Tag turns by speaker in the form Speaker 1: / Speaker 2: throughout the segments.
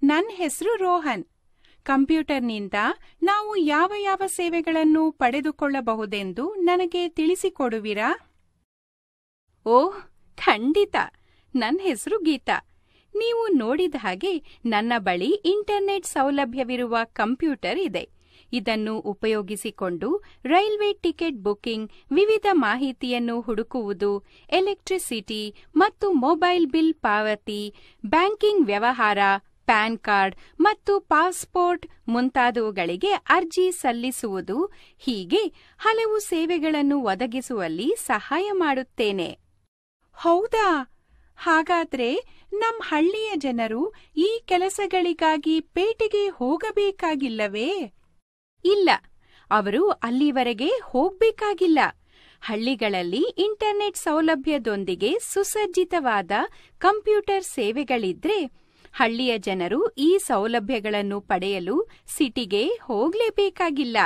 Speaker 1: ನನ್ ಹೆಸರು ರೋಹನ್ ಕಂಪ್ಯೂಟರ್ನಿಂದ ನಾವು ಯಾವ ಯಾವ ಸೇವೆಗಳನ್ನು ಪಡೆದುಕೊಳ್ಳಬಹುದೆಂದು ನನಗೆ ತಿಳಿಸಿಕೊಡುವಿರಾ ಓಹ್ ಖಂಡಿತ ನನ್ನ ಹೆಸರು ಗೀತಾ ನೀವು ನೋಡಿದ ಹಾಗೆ ನನ್ನ ಬಳಿ ಇಂಟರ್ನೆಟ್ ಸೌಲಭ್ಯವಿರುವ ಕಂಪ್ಯೂಟರ್ ಇದೆ ಇದನ್ನು ಉಪಯೋಗಿಸಿಕೊಂಡು ರೈಲ್ವೆ ಟಿಕೆಟ್ ಬುಕಿಂಗ್ ವಿವಿಧ ಮಾಹಿತಿಯನ್ನು ಹುಡುಕುವುದು ಎಲೆಕ್ಟ್ರಿಸಿಟಿ ಮತ್ತು ಮೊಬೈಲ್ ಬಿಲ್ ಪಾವತಿ ಬ್ಯಾಂಕಿಂಗ್ ವ್ಯವಹಾರ ಪ್ಯಾನ್ ಕಾರ್ಡ್ ಮತ್ತು ಪಾಸ್ಪೋರ್ಟ್ ಮುಂತಾದವುಗಳಿಗೆ ಅರ್ಜಿ ಸಲ್ಲಿಸುವುದು ಹೀಗೆ ಹಲವು ಸೇವೆಗಳನ್ನು ಒದಗಿಸುವಲ್ಲಿ ಸಹಾಯ ಮಾಡುತ್ತೇನೆ ಹೌದಾ ಹಾಗಾದ್ರೆ ನಮ್ ಹಳ್ಳಿಯ ಜನರು ಈ ಕೆಲಸಗಳಿಗಾಗಿ ಪೇಟೆಗೆ ಹೋಗಬೇಕಾಗಿಲ್ಲವೇ ಇಲ್ಲ ಅವರು ಅಲ್ಲಿವರೆಗೆ ಹೋಗ್ಬೇಕಾಗಿಲ್ಲ ಹಳ್ಳಿಗಳಲ್ಲಿ ಇಂಟರ್ನೆಟ್ ಸೌಲಭ್ಯದೊಂದಿಗೆ ಸುಸಜ್ಜಿತವಾದ ಕಂಪ್ಯೂಟರ್ ಸೇವೆಗಳಿದ್ರೆ ಹಳ್ಳಿಯ ಜನರು ಈ ಸೌಲಭ್ಯಗಳನ್ನು ಪಡೆಯಲು ಸಿಟಿಗೆ ಹೋಗ್ಲೇಬೇಕಾಗಿಲ್ಲ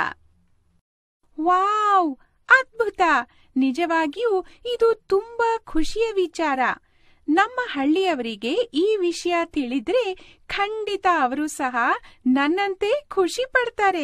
Speaker 1: ವಾವ್ ಅದ್ಭುತ ನಿಜವಾಗಿಯೂ ಇದು ತುಂಬಾ ಖುಷಿಯ ವಿಚಾರ ನಮ್ಮ ಹಳ್ಳಿಯವರಿಗೆ ಈ ವಿಷಯ ತಿಳಿದ್ರೆ ಖಂಡಿತ ಅವರು ಸಹ ನನ್ನಂತೆ ಖುಷಿ ಪಡ್ತಾರೆ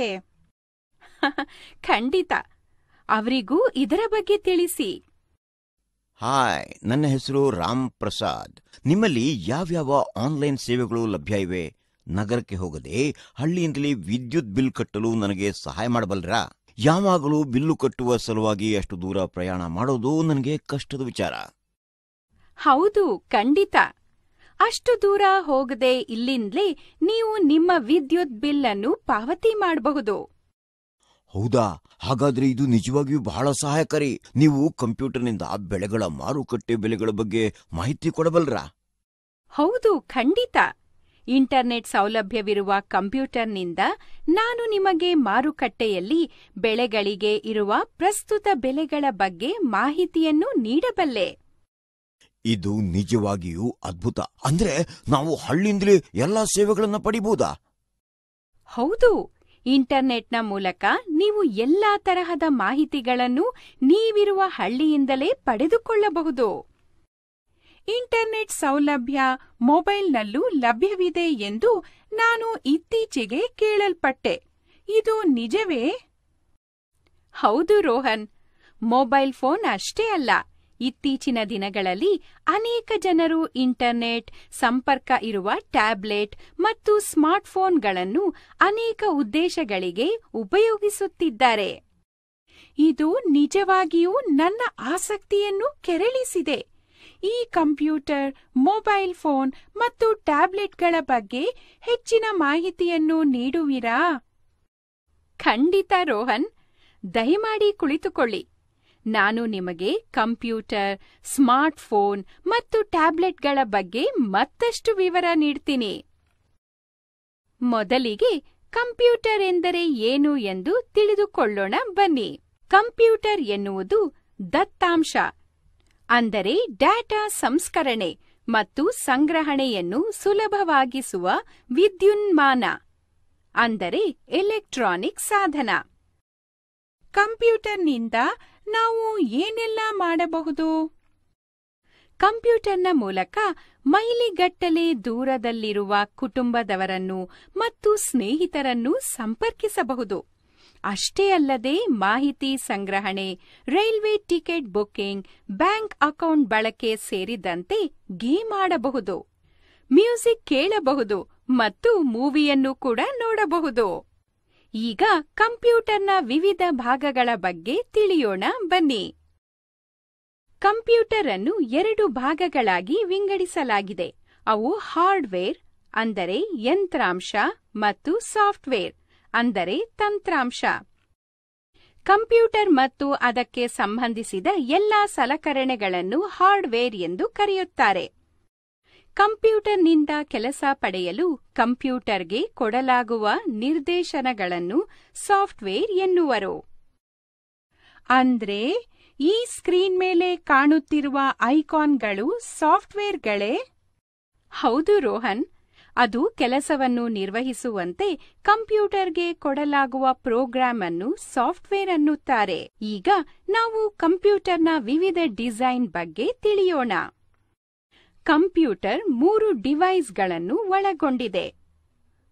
Speaker 1: ಖಂಡಿತ ಅವರಿಗೂ ಇದರ ಬಗ್ಗೆ ತಿಳಿಸಿ
Speaker 2: ಹಾಯ್ ನನ್ನ ಹೆಸರು ರಾಮ್ ಪ್ರಸಾದ್ ನಿಮ್ಮಲ್ಲಿ ಯಾವ್ಯಾವ ಆನ್ಲೈನ್ ಸೇವೆಗಳು ಲಭ್ಯ ಇವೆ ನಗರಕ್ಕೆ ಹೋಗದೆ ಹಳ್ಳಿಯಿಂದಲೇ ವಿದ್ಯುತ್ ಬಿಲ್ ಕಟ್ಟಲು ನನಗೆ ಸಹಾಯ ಮಾಡಬಲ್ಲರಾ ಯಾವಾಗಲೂ ಬಿಲ್ಲು ಕಟ್ಟುವ ಸಲುವಾಗಿ ಅಷ್ಟು ದೂರ ಪ್ರಯಾಣ ಮಾಡೋದು ನನಗೆ ಕಷ್ಟದ ವಿಚಾರ
Speaker 1: ಹೌದು ಖಂಡಿತ ಅಷ್ಟು ದೂರ ಹೋಗದೆ ಇಲ್ಲಿಂದಲೇ ನೀವು ನಿಮ್ಮ ವಿದ್ಯುತ್ ಬಿಲ್ ಅನ್ನು ಪಾವತಿ ಮಾಡಬಹುದು
Speaker 2: ಹೌದಾ ಹಾಗಾದ್ರೆ ಇದು ನಿಜವಾಗಿಯೂ ಬಹಳ ಸಹಾಯಕಾರಿ ನೀವು ಕಂಪ್ಯೂಟರ್ನಿಂದ ಬೆಳೆಗಳ ಮಾರುಕಟ್ಟೆ ಬೆಲೆಗಳ ಬಗ್ಗೆ ಮಾಹಿತಿ ಕೊಡಬಲ್ರಾ
Speaker 1: ಹೌದು ಖಂಡಿತ ಇಂಟರ್ನೆಟ್ ಸೌಲಭ್ಯವಿರುವ ಕಂಪ್ಯೂಟರ್ನಿಂದ ನಾನು ನಿಮಗೆ ಮಾರುಕಟ್ಟೆಯಲ್ಲಿ ಬೆಳೆಗಳಿಗೆ ಇರುವ ಪ್ರಸ್ತುತ ಬೆಲೆಗಳ ಬಗ್ಗೆ ಮಾಹಿತಿಯನ್ನು ನೀಡಬಲ್ಲೆ
Speaker 2: ಇದು ನಿಜವಾಗಿಯೂ ಅದ್ಭುತ ಅಂದ್ರೆ ನಾವು ಹಳ್ಳಿಯಿಂದಲೇ ಎಲ್ಲಾ ಸೇವೆಗಳನ್ನ ಪಡಿಬಹುದಾ
Speaker 1: ಹೌದು ಇಂಟರ್ನೆಟ್ನ ಮೂಲಕ ನೀವು ಎಲ್ಲಾ ತರಹದ ಮಾಹಿತಿಗಳನ್ನು ನೀವಿರುವ ಹಳ್ಳಿಯಿಂದಲೇ ಪಡೆದುಕೊಳ್ಳಬಹುದು ಇಂಟರ್ನೆಟ್ ಸೌಲಭ್ಯ ಮೊಬೈಲ್ನಲ್ಲೂ ಲಭ್ಯವಿದೆ ಎಂದು ನಾನು ಇತ್ತೀಚೆಗೆ ಕೇಳಲ್ಪಟ್ಟೆ ಇದು ನಿಜವೇ ಹೌದು ರೋಹನ್ ಮೊಬೈಲ್ ಫೋನ್ ಅಷ್ಟೇ ಅಲ್ಲ ಇತ್ತೀಚಿನ ದಿನಗಳಲ್ಲಿ ಅನೇಕ ಜನರು ಇಂಟರ್ನೆಟ್ ಸಂಪರ್ಕ ಇರುವ ಟ್ಯಾಬ್ಲೆಟ್ ಮತ್ತು ಸ್ಮಾರ್ಟ್ಫೋನ್ಗಳನ್ನು ಅನೇಕ ಉದ್ದೇಶಗಳಿಗೆ ಉಪಯೋಗಿಸುತ್ತಿದ್ದಾರೆ ಇದು ನಿಜವಾಗಿಯೂ ನನ್ನ ಆಸಕ್ತಿಯನ್ನು ಕೆರಳಿಸಿದೆ ಈ ಕಂಪ್ಯೂಟರ್ ಮೊಬೈಲ್ ಫೋನ್ ಮತ್ತು ಟ್ಯಾಬ್ಲೆಟ್ಗಳ ಬಗ್ಗೆ ಹೆಚ್ಚಿನ ಮಾಹಿತಿಯನ್ನು ನೀಡುವಿರಾ ಖಂಡಿತ ರೋಹನ್ ದಯಮಾಡಿ ಕುಳಿತುಕೊಳ್ಳಿ ನಾನು ನಿಮಗೆ ಕಂಪ್ಯೂಟರ್ ಸ್ಮಾರ್ಟ್ಫೋನ್ ಮತ್ತು ಟ್ಯಾಬ್ಲೆಟ್ಗಳ ಬಗ್ಗೆ ಮತ್ತಷ್ಟು ವಿವರ ನೀಡ್ತೀನಿ ಮೊದಲಿಗೆ ಕಂಪ್ಯೂಟರ್ ಎಂದರೆ ಏನು ಎಂದು ತಿಳಿದುಕೊಳ್ಳೋಣ ಬನ್ನಿ ಕಂಪ್ಯೂಟರ್ ಎನ್ನುವುದು ದತ್ತಾಂಶ ಅಂದರೆ ಡಾಟಾ ಸಂಸ್ಕರಣೆ ಮತ್ತು ಸಂಗ್ರಹಣೆಯನ್ನು ಸುಲಭವಾಗಿಸುವ ವಿದ್ಯುನ್ಮಾನ ಅಂದರೆ ಎಲೆಕ್ಟ್ರಾನಿಕ್ ಸಾಧನ ಕಂಪ್ಯೂಟರ್ನಿಂದ ನಾವು ಏನೆಲ್ಲ ಮಾಡಬಹುದು ಕಂಪ್ಯೂಟರ್ನ ಮೂಲಕ ಮೈಲಿಗಟ್ಟಲೆ ದೂರದಲ್ಲಿರುವ ಕುಟುಂಬದವರನ್ನು ಮತ್ತು ಸ್ನೇಹಿತರನ್ನು ಸಂಪರ್ಕಿಸಬಹುದು ಅಷ್ಟೇ ಅಲ್ಲದೆ ಮಾಹಿತಿ ಸಂಗ್ರಹಣೆ railway ticket booking bank account ಬಳಕೆ ಸೇರಿದಂತೆ ಗೇಮ್ ಆಡಬಹುದು ಮ್ಯೂಸಿಕ್ ಕೇಳಬಹುದು ಮತ್ತು ಮೂವಿಯನ್ನು ಕೂಡ ನೋಡಬಹುದು ಈಗ ಕಂಪ್ಯೂಟರ್ನ ವಿವಿಧ ಭಾಗಗಳ ಬಗ್ಗೆ ತಿಳಿಯೋಣ ಬನ್ನಿ ಕಂಪ್ಯೂಟರ್ ಅನ್ನು ಎರಡು ಭಾಗಗಳಾಗಿ ವಿಂಗಡಿಸಲಾಗಿದೆ ಅವು ಹಾರ್ಡ್ವೇರ್ ಅಂದರೆ ಯಂತ್ರಾಂಶ ಮತ್ತು ಸಾಫ್ಟ್ವೇರ್ ಅಂದರೆ ತಂತ್ರಾಂಶ ಕಂಪ್ಯೂಟರ್ ಮತ್ತು ಅದಕ್ಕೆ ಸಂಬಂಧಿಸಿದ ಎಲ್ಲಾ ಸಲಕರಣೆಗಳನ್ನು ಹಾರ್ಡ್ವೇರ್ ಎಂದು ಕರೆಯುತ್ತಾರೆ ಕಂಪ್ಯೂಟರ್ನಿಂದ ಕೆಲಸ ಪಡೆಯಲು ಕಂಪ್ಯೂಟರ್ಗೆ ಕೊಡಲಾಗುವ ನಿರ್ದೇಶನಗಳನ್ನು ಸಾಫ್ಟ್ವೇರ್ ಎನ್ನುವರು ಅಂದ್ರೆ ಈ ಸ್ಕ್ರೀನ್ ಮೇಲೆ ಕಾಣುತ್ತಿರುವ ಐಕಾನ್ಗಳು ಸಾಫ್ಟ್ವೇರ್ಗಳೇ ಹೌದು ರೋಹನ್ ಅದು ಕೆಲಸವನ್ನು ನಿರ್ವಹಿಸುವಂತೆ ಕಂಪ್ಯೂಟರ್ಗೆ ಕೊಡಲಾಗುವ ಪ್ರೋಗ್ರಾಂ ಅನ್ನು ಸಾಫ್ಟ್ವೇರ್ ಅನ್ನುತ್ತಾರೆ ಈಗ ನಾವು ಕಂಪ್ಯೂಟರ್ನ ವಿವಿಧ ಡಿಸೈನ್ ಬಗ್ಗೆ ತಿಳಿಯೋಣ ಕಂಪ್ಯೂಟರ್ ಮೂರು ಡಿವೈಸ್ಗಳನ್ನು ಒಳಗೊಂಡಿದೆ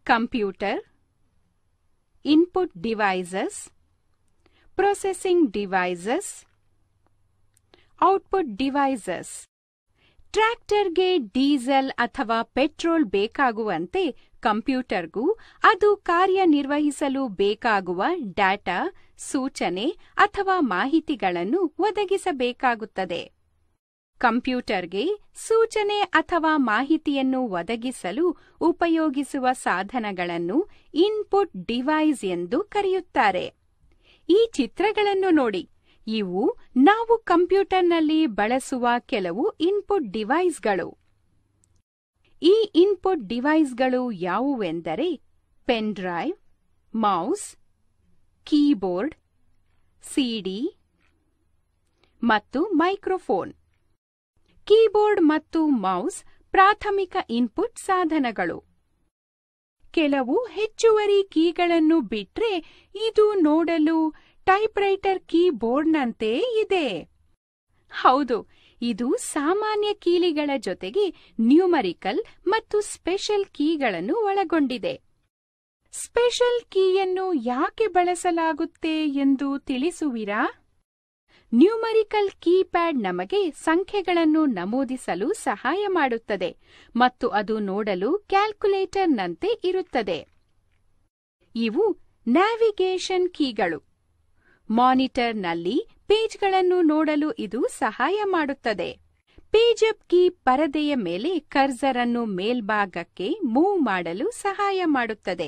Speaker 1: computer input devices processing devices output devices ಟ್ರ್ಯಾಕ್ಟರ್ಗೆ ಡೀಸೆಲ್ ಅಥವಾ ಪೆಟ್ರೋಲ್ ಬೇಕಾಗುವಂತೆ ಕಂಪ್ಯೂಟರ್ಗೂ ಅದು ಕಾರ್ಯನಿರ್ವಹಿಸಲು ಬೇಕಾಗುವ ಡಾಟಾ ಸೂಚನೆ ಅಥವಾ ಮಾಹಿತಿಗಳನ್ನು ಒದಗಿಸಬೇಕಾಗುತ್ತದೆ ಕಂಪ್ಯೂಟರ್ಗೆ ಸೂಚನೆ ಅಥವಾ ಮಾಹಿತಿಯನ್ನು ಒದಗಿಸಲು ಉಪಯೋಗಿಸುವ ಸಾಧನಗಳನ್ನು ಇನ್ಪುಟ್ ಡಿವೈಸ್ ಎಂದು ಕರೆಯುತ್ತಾರೆ ಈ ಚಿತ್ರಗಳನ್ನು ನೋಡಿ ಇವು ನಾವು ಕಂಪ್ಯೂಟರ್ನಲ್ಲಿ ಬಳಸುವ ಕೆಲವು ಇನ್ಪುಟ್ ಡಿವೈಸ್ಗಳು ಈ ಇನ್ಪುಟ್ ಡಿವೈಸ್ಗಳು ಯಾವುವೆಂದರೆ pen drive mouse keyboard CD ಮತ್ತು ಮೈಕ್ರೋಫೋನ್ ಕೀಬೋರ್ಡ್ ಮತ್ತು ಮೌಸ್ ಪ್ರಾಥಮಿಕ ಇನ್ಪುಟ್ ಸಾಧನಗಳು ಕೆಲವು ಹೆಚ್ಚುವರಿ ಕೀಗಳನ್ನು ಬಿಟ್ರೆ ಇದು ನೋಡಲು ಟೈಪ್ರೈಟರ್ ಕೀಬೋರ್ಡ್ನಂತೆ ಇದೆ ಹೌದು ಇದು ಸಾಮಾನ್ಯ ಕೀಲಿಗಳ ಜೊತೆಗೆ ನ್ಯೂಮರಿಕಲ್ ಮತ್ತು ಸ್ಪೆಷಲ್ ಕೀಗಳನ್ನು ಒಳಗೊಂಡಿದೆ ಸ್ಪೆಷಲ್ ಕೀಯನ್ನು ಯಾಕೆ ಬಳಸಲಾಗುತ್ತೆ ಎಂದು ತಿಳಿಸುವಿರಾ ನ್ಯೂಮರಿಕಲ್ ಕೀಪ್ಯಾಡ್ ನಮಗೆ ಸಂಖ್ಯೆಗಳನ್ನು ನಮೂದಿಸಲು ಸಹಾಯ ಮಾಡುತ್ತದೆ ಮತ್ತು ಅದು ನೋಡಲು ಕ್ಯಾಲ್ಕುಲೇಟರ್ನಂತೆ ಇರುತ್ತದೆ ಇವು ನ್ಯಾವಿಗೇಷನ್ ಕೀಗಳು ಮಾನಿಟರ್ನಲ್ಲಿ ಪೇಜ್ಗಳನ್ನು ನೋಡಲು ಇದು ಸಹಾಯ ಮಾಡುತ್ತದೆ ಪೇಜ್ ಅಪ್ ಕೀ ಪರದೆಯ ಮೇಲೆ ಕರ್ಸರ್ ಅನ್ನು ಮೇಲ್ಭಾಗಕ್ಕೆ ಮೂವ್ ಮಾಡಲು ಸಹಾಯ ಮಾಡುತ್ತದೆ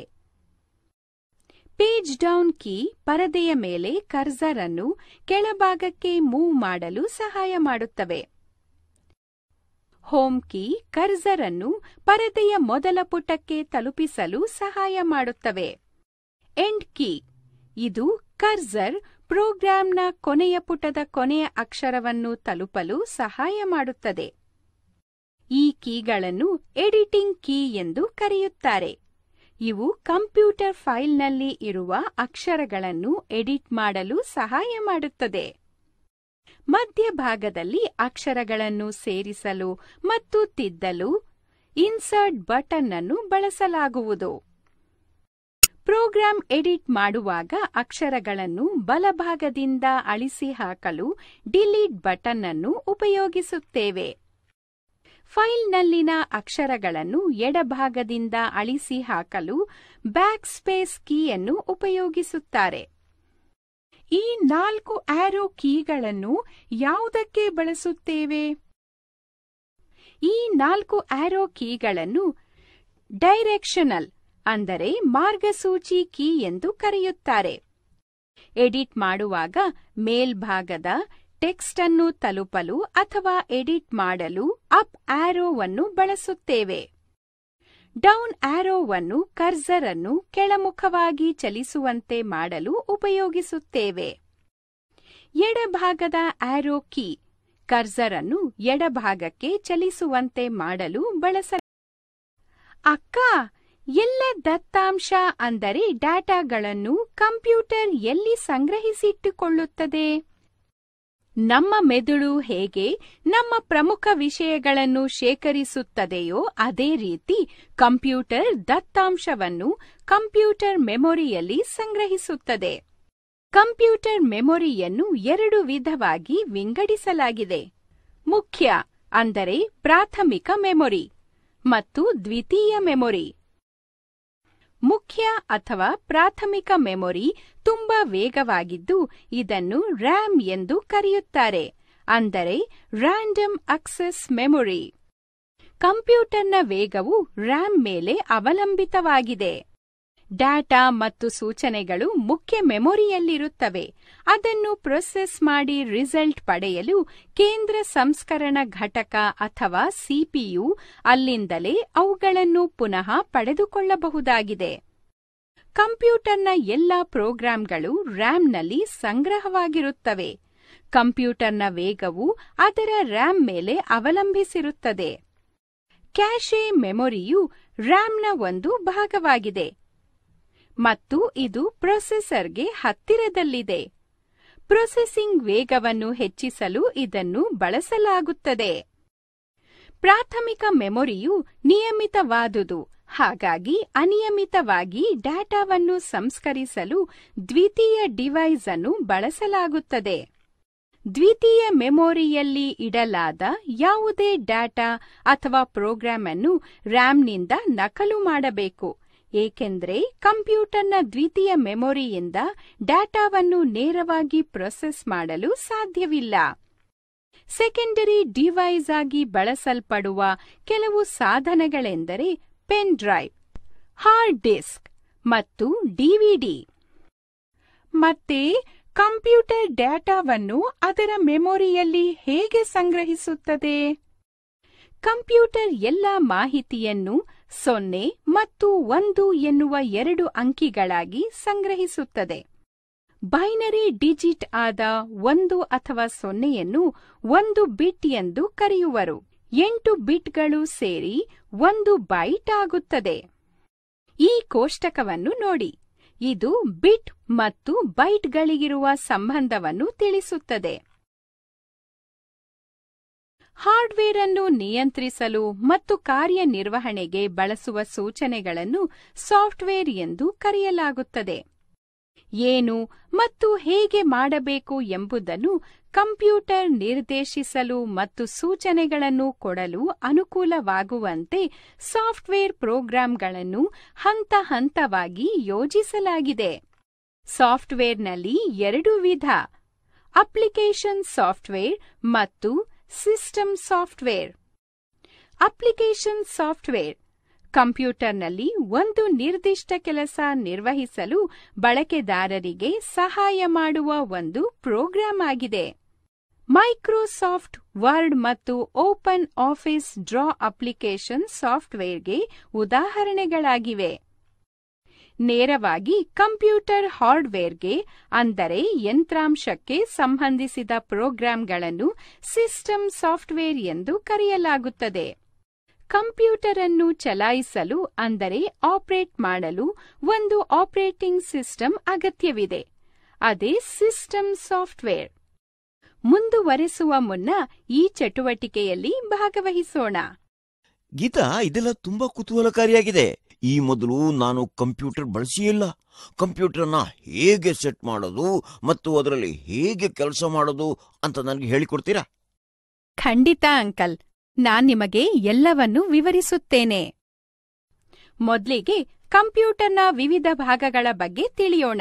Speaker 1: ಪೇಜ್ ಡೌನ್ ಕೀ ಪರದೆಯ ಮೇಲೆ ಕರ್ಸರ್ ಅನ್ನು ಕೆಳಭಾಗಕ್ಕೆ ಮೂವ್ ಮಾಡಲು ಸಹಾಯ ಮಾಡುತ್ತವೆ ಹೋಮ್ ಕೀ ಕರ್ಸರ್ ಅನ್ನು ಪರದೆಯ ಮೊದಲ ಪುಟಕ್ಕೆ ತಲುಪಿಸಲು ಸಹಾಯ ಮಾಡುತ್ತವೆ ಎಂಡ್ ಕೀ ಇದು ಕರ್ಸರ್ ಪ್ರೋಗ್ರಾಂನ ಕೊನೆಯ ಪುಟದ ಕೊನೆಯ ಅಕ್ಷರವನ್ನು ತಲುಪಲು ಸಹಾಯ ಮಾಡುತ್ತದೆ ಈ ಕೀಗಳನ್ನು ಎಡಿಟಿಂಗ್ ಕೀ ಎಂದು ಕರೆಯುತ್ತಾರೆ ಇವು ಕಂಪ್ಯೂಟರ್ ಫೈಲ್ನಲ್ಲಿ ಇರುವ ಅಕ್ಷರಗಳನ್ನು ಎಡಿಟ್ ಮಾಡಲು ಸಹಾಯ ಮಾಡುತ್ತದೆ ಮಧ್ಯಭಾಗದಲ್ಲಿ ಅಕ್ಷರಗಳನ್ನು ಸೇರಿಸಲು ಮತ್ತು ತಿದ್ದಲು ಇನ್ಸರ್ಟ್ ಬಟನ್ ಅನ್ನು ಬಳಸಲಾಗುವುದು ಪ್ರೋಗ್ರಾಂ ಎಡಿಟ್ ಮಾಡುವಾಗ ಅಕ್ಷರಗಳನ್ನು ಬಲಭಾಗದಿಂದ ಅಳಿಸಿ ಹಾಕಲು ಡಿಲೀಟ್ ಬಟನ್ ಅನ್ನು ಉಪಯೋಗಿಸುತ್ತೇವೆ ಫೈಲ್ನಲ್ಲಿನ ಅಕ್ಷರಗಳನ್ನು ಎಡಭಾಗದಿಂದ ಅಳಿಸಿ ಹಾಕಲು ಬ್ಯಾಕ್ ಸ್ಪೇಸ್ ಕೀಯನ್ನು ಉಪಯೋಗಿಸುತ್ತಾರೆ ಈ ನಾಲ್ಕು ಆರೋ ಕೀಗಳನ್ನು ಯಾವುದಕ್ಕೆ ಬಳಸುತ್ತೇವೆ ಈ ನಾಲ್ಕು ಆರೋ ಕೀಗಳನ್ನು ಡೈರೆಕ್ಷನಲ್ ಅಂದರೆ ಮಾರ್ಗಸೂಚಿ ಕೀ ಎಂದು ಕರೆಯುತ್ತಾರೆ ಎಡಿಟ್ ಮಾಡುವಾಗ ಮೇಲ್ಭಾಗದ ಟೆಕ್ಸ್ಟ್ ಅನ್ನು ತಲುಪಲು ಅಥವಾ ಎಡಿಟ್ ಮಾಡಲು ಅಪ್ ಆರೋವನ್ನು ಬಳಸುತ್ತೇವೆ ಡೌನ್ ಆರೋವನ್ನು ಕರ್ಸರ್ ಅನ್ನು ಕೆಳಮುಖವಾಗಿ ಚಲಿಸುವಂತೆ ಮಾಡಲು ಉಪಯೋಗಿಸುತ್ತೇವೆ ಎಡಭಾಗದ ಆರೋ ಕೀ ಕರ್ಸರ್ ಅನ್ನು ಎಡಭಾಗಕ್ಕೆ ಚಲಿಸುವಂತೆ ಮಾಡಲು ಬಳಸ ಅಕ್ಕ ಎಲ್ಲ ದತ್ತಾಂಶ ಅಂದರೆ ಡಾಟಾಗಳನ್ನು ಕಂಪ್ಯೂಟರ್ ಎಲ್ಲಿ ಸಂಗ್ರಹಿಸಿಟ್ಟುಕೊಳ್ಳುತ್ತದೆ ನಮ್ಮ ಮೆದುಳು ಹೇಗೆ ನಮ್ಮ ಪ್ರಮುಖ ವಿಷಯಗಳನ್ನು ಶೇಖರಿಸುತ್ತದೆಯೋ ಅದೇ ರೀತಿ ಕಂಪ್ಯೂಟರ್ ದತ್ತಾಂಶವನ್ನು ಕಂಪ್ಯೂಟರ್ ಮೆಮೊರಿಯಲ್ಲಿ ಸಂಗ್ರಹಿಸುತ್ತದೆ ಕಂಪ್ಯೂಟರ್ ಮೆಮೊರಿಯನ್ನು ಎರಡು ವಿಧವಾಗಿ ವಿಂಗಡಿಸಲಾಗಿದೆ ಮುಖ್ಯ ಅಂದರೆ ಪ್ರಾಥಮಿಕ ಮೆಮೊರಿ ಮತ್ತು ದ್ವಿತೀಯ ಮೆಮೊರಿ ಮುಖ್ಯ ಅಥವಾ ಪ್ರಾಥಮಿಕ ಮೆಮೊರಿ ತುಂಬಾ ವೇಗವಾಗಿದ್ದು ಇದನ್ನು ರ್ಯಾಮ್ ಎಂದು ಕರೆಯುತ್ತಾರೆ ಅಂದರೆ ರ್ಯಾಂಡಮ್ ಅಕ್ಸೆಸ್ ಮೆಮೊರಿ ಕಂಪ್ಯೂಟರ್ನ ವೇಗವು ರ್ಯಾಮ್ ಮೇಲೆ ಅವಲಂಬಿತವಾಗಿದೆ ಡಾಟಾ ಮತ್ತು ಸೂಚನೆಗಳು ಮುಖ್ಯ ಮೆಮೊರಿಯಲ್ಲಿರುತ್ತವೆ ಅದನ್ನು ಪ್ರೊಸೆಸ್ ಮಾಡಿ ರಿಸಲ್ಟ್ ಪಡೆಯಲು ಕೇಂದ್ರ ಸಂಸ್ಕರಣ ಘಟಕ ಅಥವಾ ಸಿಪಿಯು ಅಲ್ಲಿಂದಲೇ ಅವುಗಳನ್ನು ಪುನಃ ಪಡೆದುಕೊಳ್ಳಬಹುದಾಗಿದೆ ಕಂಪ್ಯೂಟರ್ನ ಎಲ್ಲ ಪ್ರೋಗ್ರಾಂಗಳು ರ್ಯಾಮ್ನಲ್ಲಿ ಸಂಗ್ರಹವಾಗಿರುತ್ತವೆ ಕಂಪ್ಯೂಟರ್ನ ವೇಗವು ಅದರ ರ್ಯಾಮ್ ಮೇಲೆ ಅವಲಂಬಿಸಿರುತ್ತದೆ ಕ್ಯಾಶೆ ಮೆಮೊರಿಯು ರ್ಯಾಮ್ನ ಒಂದು ಭಾಗವಾಗಿದೆ ಮತ್ತು ಇದು ಪ್ರೊಸೆಸರ್ಗೆ ಹತ್ತಿರದಲ್ಲಿದೆ ಪ್ರೊಸೆಸಿಂಗ್ ವೇಗವನ್ನು ಹೆಚ್ಚಿಸಲು ಇದನ್ನು ಬಳಸಲಾಗುತ್ತದೆ ಪ್ರಾಥಮಿಕ ಮೆಮೊರಿಯು ನಿಯಮಿತವಾದುದು ಹಾಗಾಗಿ ಅನಿಯಮಿತವಾಗಿ ಡಾಟಾವನ್ನು ಸಂಸ್ಕರಿಸಲು ದ್ವಿತೀಯ ಡಿವೈಸ್ ಅನ್ನು ಬಳಸಲಾಗುತ್ತದೆ ದ್ವಿತೀಯ ಮೆಮೊರಿಯಲ್ಲಿ ಇಡಲಾದ ಯಾವುದೇ ಡಾಟಾ ಅಥವಾ ಪ್ರೋಗ್ರಾಂ ಅನ್ನು ರ್ಯಾಮ್ನಿಂದ ನಕಲು ಮಾಡಬೇಕು ಏಕೆಂದರೆ ಕಂಪ್ಯೂಟರ್ನ ದ್ವಿತೀಯ ಮೆಮೊರಿಯಿಂದ ಡಾಟಾವನ್ನು ನೇರವಾಗಿ ಪ್ರೊಸೆಸ್ ಮಾಡಲು ಸಾಧ್ಯವಿಲ್ಲ ಸೆಕೆಂಡರಿ ಡಿವೈಸ್ ಆಗಿ ಬಳಸಲ್ಪಡುವ ಕೆಲವು ಸಾಧನಗಳೆಂದರೆ ಪೆನ್ ಡ್ರೈವ್ ಹಾರ್ಡ್ ಡಿಸ್ಕ್ ಮತ್ತು ಡಿವಿಡಿ ಮತ್ತೆ ಕಂಪ್ಯೂಟರ್ ಡಾಟಾವನ್ನು ಅದರ ಮೆಮೊರಿಯಲ್ಲಿ ಹೇಗೆ ಸಂಗ್ರಹಿಸುತ್ತದೆ ಕಂಪ್ಯೂಟರ್ ಎಲ್ಲ ಮಾಹಿತಿಯನ್ನು ಸೊನ್ನೆ ಮತ್ತು ಒಂದು ಎನ್ನುವ ಎರಡು ಅಂಕಿಗಳಾಗಿ ಸಂಗ್ರಹಿಸುತ್ತದೆ ಬೈನರಿ ಡಿಜಿಟ್ ಆದ ಒಂದು ಅಥವಾ ಸೊನ್ನೆಯನ್ನು ಒಂದು ಬಿಟ್ ಎಂದು ಕರೆಯುವರು ಎಂಟು ಬಿಟ್ಗಳು ಸೇರಿ ಒಂದು ಬೈಟ್ ಆಗುತ್ತದೆ ಈ ಕೋಷ್ಟಕವನ್ನು ನೋಡಿ ಇದು ಬಿಟ್ ಮತ್ತು ಬೈಟ್ಗಳಿಗಿರುವ ಸಂಬಂಧವನ್ನು ತಿಳಿಸುತ್ತದೆ ಹಾರ್ಡ್ವೇರ್ ಅನ್ನು ನಿಯಂತ್ರಿಸಲು ಮತ್ತು ಕಾರ್ಯನಿರ್ವಹಣೆಗೆ ಬಳಸುವ ಸೂಚನೆಗಳನ್ನು ಸಾಫ್ಟ್ವೇರ್ ಎಂದು ಕರೆಯಲಾಗುತ್ತದೆ ಏನು ಮತ್ತು ಹೇಗೆ ಮಾಡಬೇಕು ಎಂಬುದನ್ನು ಕಂಪ್ಯೂಟರ್ ನಿರ್ದೇಶಿಸಲು ಮತ್ತು ಸೂಚನೆಗಳನ್ನು ಕೊಡಲು ಅನುಕೂಲವಾಗುವಂತೆ ಸಾಫ್ಟ್ವೇರ್ ಪ್ರೋಗ್ರಾಂಗಳನ್ನು ಹಂತ ಹಂತವಾಗಿ ಯೋಜಿಸಲಾಗಿದೆ ಸಾಫ್ಟ್ವೇರ್ನಲ್ಲಿ ಎರಡು ವಿಧ ಅಪ್ಲಿಕೇಶನ್ ಸಾಫ್ಟ್ವೇರ್ ಮತ್ತು ಸಿಸ್ಟಮ್ ಸಾಫ್ಟ್ವೇರ್ ಅಪ್ಲಿಕೇಶನ್ ಸಾಫ್ಟ್ವೇರ್ ಕಂಪ್ಯೂಟರ್ನಲ್ಲಿ ಒಂದು ನಿರ್ದಿಷ್ಟ ಕೆಲಸ ನಿರ್ವಹಿಸಲು ಬಳಕೆದಾರರಿಗೆ ಸಹಾಯ ಮಾಡುವ ಒಂದು ಪ್ರೋಗ್ರಾಂ ಆಗಿದೆ ಮೈಕ್ರೋಸಾಫ್ಟ್ ವರ್ಡ್ ಮತ್ತು ಓಪನ್ ಆಫೀಸ್ ಡ್ರಾ ಅಪ್ಲಿಕೇಶನ್ ಸಾಫ್ಟ್ವೇರ್ಗೆ ಉದಾಹರಣೆಗಳಾಗಿವೆ ನೇರವಾಗಿ ಕಂಪ್ಯೂಟರ್ ಹಾರ್ಡ್ವೇರ್ಗೆ ಅಂದರೆ ಯಂತ್ರಾಂಶಕ್ಕೆ ಸಂಬಂಧಿಸಿದ ಪ್ರೋಗ್ರಾಂಗಳನ್ನು ಸಿಸ್ಟಮ್ ಸಾಫ್ಟ್ವೇರ್ ಎಂದು ಕರೆಯಲಾಗುತ್ತದೆ ಕಂಪ್ಯೂಟರ್ ಅನ್ನು ಚಲಾಯಿಸಲು ಅಂದರೆ ಆಪರೇಟ್ ಮಾಡಲು ಒಂದು ಆಪರೇಟಿಂಗ್ ಸಿಸ್ಟಮ್ ಅಗತ್ಯವಿದೆ ಅದೇ ಸಿಸ್ಟಮ್ ಸಾಫ್ಟ್ವೇರ್ ಮುಂದುವರೆಸುವ ಮುನ್ನ ಈ ಚಟುವಟಿಕೆಯಲ್ಲಿ ಭಾಗವಹಿಸೋಣ
Speaker 2: ಗೀತಾ ಇದೆಲ್ಲ ತುಂಬಾ ಕುತೂಹಲಕಾರಿಯಾಗಿದೆ ಈ ಮೊದಲು ನಾನು ಕಂಪ್ಯೂಟರ್ ಬಳಸಿಯೇ ಇಲ್ಲ ಕಂಪ್ಯೂಟರ್ನ ಹೇಗೆ ಸೆಟ್ ಮಾಡೋದು ಮತ್ತು ಅದರಲ್ಲಿ ಹೇಗೆ ಕೆಲಸ ಮಾಡೋದು ಅಂತ ನನಗೆ ಹೇಳಿಕೊಡ್ತೀರಾ
Speaker 1: ಖಂಡಿತ ಅಂಕಲ್ ನಾನ್ ನಿಮಗೆ ಎಲ್ಲವನ್ನೂ ವಿವರಿಸುತ್ತೇನೆ ಮೊದಲಿಗೆ ಕಂಪ್ಯೂಟರ್ನ ವಿವಿಧ ಭಾಗಗಳ ಬಗ್ಗೆ ತಿಳಿಯೋಣ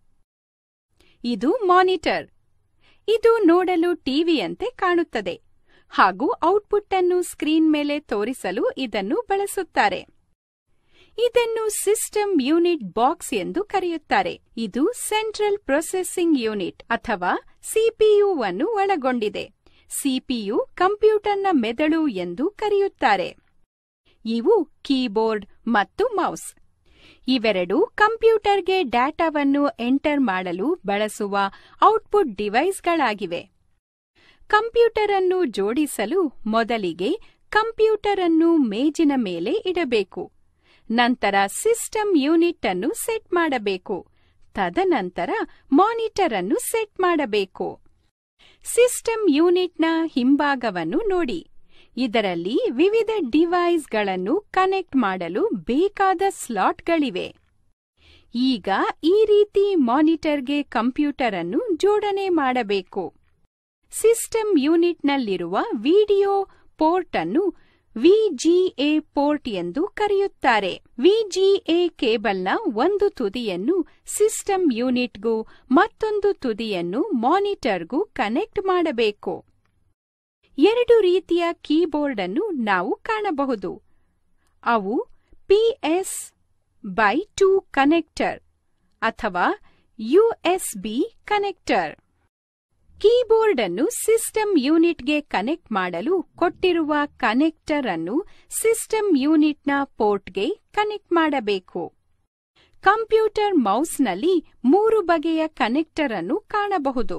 Speaker 1: ಇದು ಮಾನಿಟರ್ ಇದು ನೋಡಲು ಟಿವಿಯಂತೆ ಕಾಣುತ್ತದೆ ಹಾಗೂ ಔಟ್ಪುಟ್ ಅನ್ನು ಸ್ಕ್ರೀನ್ ಮೇಲೆ ತೋರಿಸಲು ಇದನ್ನು ಬಳಸುತ್ತಾರೆ ಇದನ್ನು ಸಿಸ್ಟಮ್ ಯೂನಿಟ್ ಬಾಕ್ಸ್ ಎಂದು ಕರೆಯುತ್ತಾರೆ ಇದು ಸೆಂಟ್ರಲ್ ಪ್ರೊಸೆಸಿಂಗ್ ಯೂನಿಟ್ ಅಥವಾ ಸಿಪಿಯುವನ್ನು ಒಳಗೊಂಡಿದೆ ಸಿಪಿಯು ಕಂಪ್ಯೂಟರ್ನ ಮೆದುಳು ಎಂದು ಕರೆಯುತ್ತಾರೆ ಇವು ಕೀಬೋರ್ಡ್ ಮತ್ತು ಮೌಸ್ ಇವೆರಡು ಕಂಪ್ಯೂಟರ್ಗೆ ಡಾಟಾವನ್ನು ಎಂಟರ್ ಮಾಡಲು ಬಳಸುವ ಔಟ್ಪುಟ್ ಡಿವೈಸ್ಗಳಾಗಿವೆ ಕಂಪ್ಯೂಟರ್ ಅನ್ನು ಜೋಡಿಸಲು ಮೊದಲಿಗೆ ಕಂಪ್ಯೂಟರ್ ಅನ್ನು ಮೇಜಿನ ಮೇಲೆ ಇಡಬೇಕು ನಂತರ ಸಿಸ್ಟಮ್ ಯೂನಿಟ್ ಅನ್ನು ಸೆಟ್ ಮಾಡಬೇಕು ತದನಂತರ ಮಾನಿಟರ್ ಅನ್ನು ಸೆಟ್ ಮಾಡಬೇಕು ಸಿಸ್ಟಮ್ ಯೂನಿಟ್ನ ಹಿಂಭಾಗವನ್ನು ನೋಡಿ ಇದರಲ್ಲಿ ವಿವಿಧ ಡಿವೈಸ್ಗಳನ್ನು ಕನೆಕ್ಟ್ ಮಾಡಲು ಬೇಕಾದ ಸ್ಲಾಟ್ಗಳಿವೆ ಈಗ ಈ ರೀತಿ ಮಾನಿಟರ್ಗೆ ಕಂಪ್ಯೂಟರ್ ಅನ್ನು ಜೋಡಣೆ ಮಾಡಬೇಕು ಸಿಸ್ಟಮ್ ಯೂನಿಟ್ನಲ್ಲಿರುವ ವಿಡಿಯೋ ಪೋರ್ಟ್ ಅನ್ನು ವಿಜಿಎ ಪೋರ್ಟ್ ಎಂದು ಕರೆಯುತ್ತಾರೆ ವಿಜಿಎ ಕೇಬಲ್ನ ಒಂದು ತುದಿಯನ್ನು ಸಿಸ್ಟಮ್ ಯೂನಿಟ್ಗೂ ಮತ್ತೊಂದು ತುದಿಯನ್ನು ಮಾನಿಟರ್ಗೂ ಕನೆಕ್ಟ್ ಮಾಡಬೇಕು ಎರಡು ರೀತಿಯ ಕೀಬೋರ್ಡ್ ಅನ್ನು ನಾವು ಕಾಣಬಹುದು ಅವು ಪಿಎಸ್ ಬೈ ಟು ಕನೆಕ್ಟರ್ ಅಥವಾ ಯುಎಸ್ಬಿ ಕನೆಕ್ಟರ್ ಕೀಬೋರ್ಡ್ ಅನ್ನು ಸಿಸ್ಟಮ್ ಯೂನಿಟ್ಗೆ ಕನೆಕ್ಟ್ ಮಾಡಲು ಕೊಟ್ಟಿರುವ ಕನೆಕ್ಟರ್ ಅನ್ನು ಸಿಸ್ಟಮ್ ಯೂನಿಟ್ನ ಪೋರ್ಟ್ಗೆ ಕನೆಕ್ಟ್ ಮಾಡಬೇಕು ಕಂಪ್ಯೂಟರ್ ಮೌಸ್ನಲ್ಲಿ ಮೂರು ಬಗೆಯ ಕನೆಕ್ಟರ್ ಅನ್ನು ಕಾಣಬಹುದು